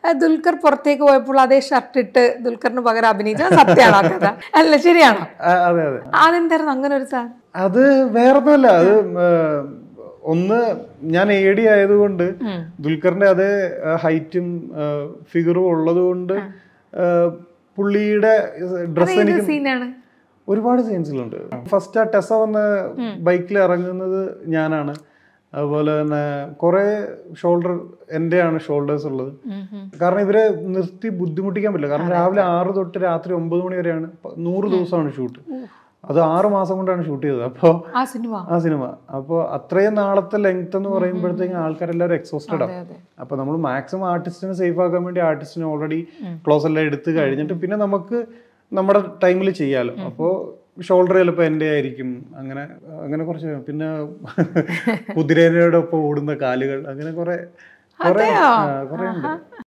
ആ, ദുൽഖർ പുറത്തേക്ക് പോയപ്പോൾ അതേ ഷർട്ട് ഇട്ട് ദുൽഖറിന് പകരം അഭിനയിച്ച സത്യമാണോ ആ കഥ അല്ല ശരിയാണോ ആ, അതെ അതെ അതെന്തായിരുന്നു അങ്ങനെ ഒരു സാധനം അത് വേറൊന്നുമല്ല അത് ആ, ഒന്ന് ഞാൻ എ ഡി ആയതുകൊണ്ട് ഉം. ദുൽഖറിന്റെ അതേ ഹൈറ്റും ഫിഗറും ഉള്ളത് കൊണ്ട് പുള്ളിയുടെ ഡ്രസ്സ് ഏത് എനിക്ക് സീനാണ് ഒരുപാട് സീൻസിലുണ്ട് ഫസ്റ്റ് ആ ടെസ വന്ന് ബൈക്കിൽ ഇറങ്ങുന്നത് ഞാനാണ് അതുപോലെ തന്നെ കുറെ ഷോൾഡർ എൻ്റെയാണ് ഷോൾഡേഴ്സ് ഉള്ളത് കാരണം ഇവരെ നിർത്തി ബുദ്ധിമുട്ടിക്കാൻ പറ്റില്ല കാരണം രാവിലെ ആറ് തൊട്ട് രാത്രി ഒമ്പത് മണി വരെയാണ് പ- നൂറ് ദിവസമാണ് ഷൂട്ട് അത് ആറ് മാസം കൊണ്ടാണ് ഷൂട്ട് ചെയ്തത് അപ്പോൾ ആ സിനിമ ആ സിനിമ അപ്പോൾ അത്രയും നാളത്തെ ലെങ്ത് എന്ന് പറയുമ്പോഴത്തേക്കും ആൾക്കാരെല്ലാവരും എക്സോസ്റ്റഡ് അതെ ആണ് അതെ അപ്പോൾ നമ്മൾ മാക്സിമം ആർട്ടിസ്റ്റിനെ സേഫ് ആക്കാൻ വേണ്ടി ആർട്ടിസ്റ്റിനെ ഓൾറെഡി ക്ലോസ് എല്ലാം എടുത്ത് കഴിഞ്ഞിട്ട് പിന്നെ നമുക്ക് നമ്മുടെ ടൈമിൽ ചെയ്യാലോ അപ്പോൾ ഷോൾഡർ ചിലപ്പോൾ എൻ്റെ ആയിരിക്കും അങ്ങനെ അങ്ങനെ കുറച്ച് പിന്നെ കുതിരേനോടൊപ്പം ഓടുന്ന കാലുകൾ അങ്ങനെ കുറെ കുറെ അതെയോ? കുറെ ഉണ്ട്